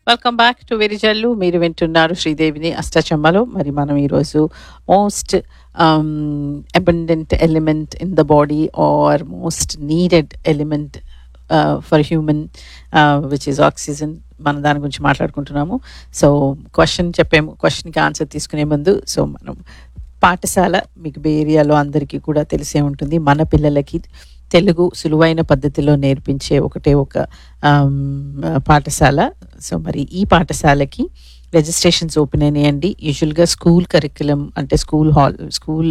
welcome back to వెరిజల్లు మీరు వింటున్నారు శ్రీదేవిని అష్టచమ్మలో మరి మనం ఈరోజు most abundant element in the body or most needed element for human which is oxygen మనం దాని గురించి మాట్లాడుకుంటున్నాము సో క్వశ్చన్ చెప్పేము క్వశ్చన్కి ఆన్సర్ తీసుకునే ముందు సో మనం పాఠశాల మీకు బే ఏరియాలో అందరికీ కూడా తెలిసే ఉంటుంది మన పిల్లలకి తెలుగు సులువైన పద్ధతిలో నేర్పించే ఒకటే ఒక ఆమ్, పాఠశాల సో మరి ఈ పాఠశాలకి రిజిస్ట్రేషన్స్ ఓపెన్ అయినాయండి యూజువల్గా స్కూల్ కరికులం అంటే స్కూల్ హాల్ స్కూల్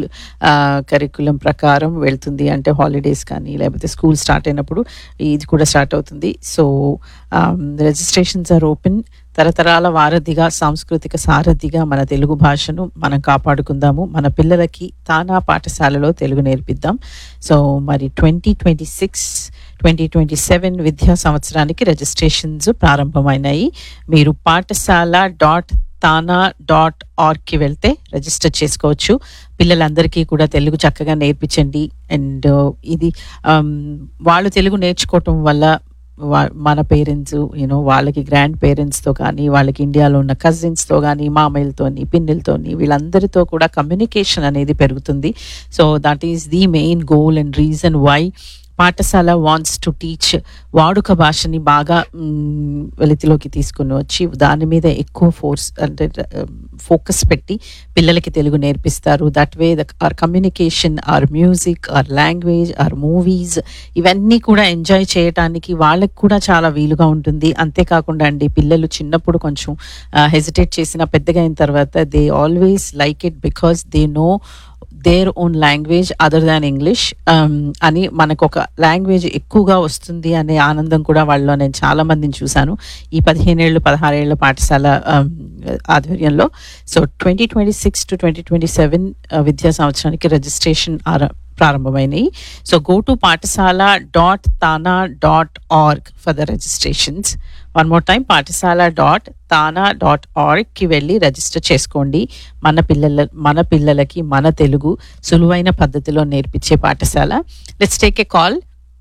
కరికులం ప్రకారం వెళ్తుంది అంటే హాలిడేస్ కానీ లేకపోతే స్కూల్ స్టార్ట్ అయినప్పుడు ఇది కూడా స్టార్ట్ అవుతుంది సో రిజిస్ట్రేషన్స్ ఆర్ ఓపెన్ తరతరాల వారధిగా సాంస్కృతిక సారథిగా మన తెలుగు భాషను మనం కాపాడుకుందాము మన పిల్లలకి తానా పాఠశాలలో తెలుగు నేర్పిద్దాం సో మరి twenty twenty six twenty twenty seven విద్యా సంవత్సరానికి రిజిస్ట్రేషన్స్ ప్రారంభమైనాయి మీరు పాఠశాల డాట్ తానా డాట్ ఆర్గ్కి వెళ్తే రిజిస్టర్ చేసుకోవచ్చు పిల్లలందరికీ కూడా తెలుగు చక్కగా నేర్పించండి అండ్ ఇది um, వాళ్ళు తెలుగు నేర్చుకోవటం వల్ల వా- మన పేరెంట్స్ యూనో వాళ్ళకి గ్రాండ్ పేరెంట్స్తో కానీ వాళ్ళకి ఇండియాలో ఉన్న కజిన్స్తో కానీ మామయ్యలతోని పిన్నులతోని వీళ్ళందరితో కూడా కమ్యూనికేషన్ అనేది పెరుగుతుంది so that is the main goal and reason why Pathashala wants to teach వాడుక భాషని బాగా మ్, వెలితిలోకి తీసుకుని వచ్చి దాని మీద ఎక్కువ ఫోర్స్ అంటే ఫోకస్ పెట్టి పిల్లలకి తెలుగు నేర్పిస్తారు that way they are communication or music or language or movies ఇవన్నీ కూడా ఎంజాయ్ చేయటానికి వాళ్ళకి కూడా చాలా వీలుగా ఉంటుంది అంతేకాకుండా అండి పిల్లలు చిన్నప్పుడు కొంచెం హెజిటేట్ చేసిన పెద్దగా అయిన తర్వాత they always like it because they know their own language other than English అని మనకు ఒక లాంగ్వేజ్ ఎక్కువగా వస్తుంది అనే ఆనందం కూడా వాళ్ళలో నేను చాలా మందిని చూశాను ఈ పదిహేనేళ్ళు పదహారేళ్ల పాఠశాల um, ఆధ్వర్యంలో so twenty twenty six to twenty twenty seven విద్యా సంవత్సరానికి రిజిస్ట్రేషన్ ఆర ప్రారంభమైనాయి so go to Pathashala dot TANA dot org for the registrations one more time Pathashala dot TANA dot ఆర్గ్కి వెళ్ళి రిజిస్టర్ చేసుకోండి మన పిల్లల మన పిల్లలకి మన తెలుగు సులువైన పద్ధతిలో నేర్పించే Pathashala let's take a call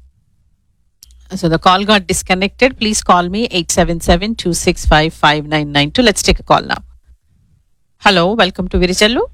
so the call got disconnected please call మీ eight seven seven two six five five nine nine two let's take a call నా హలో వెల్కమ్ టు విరిచల్లు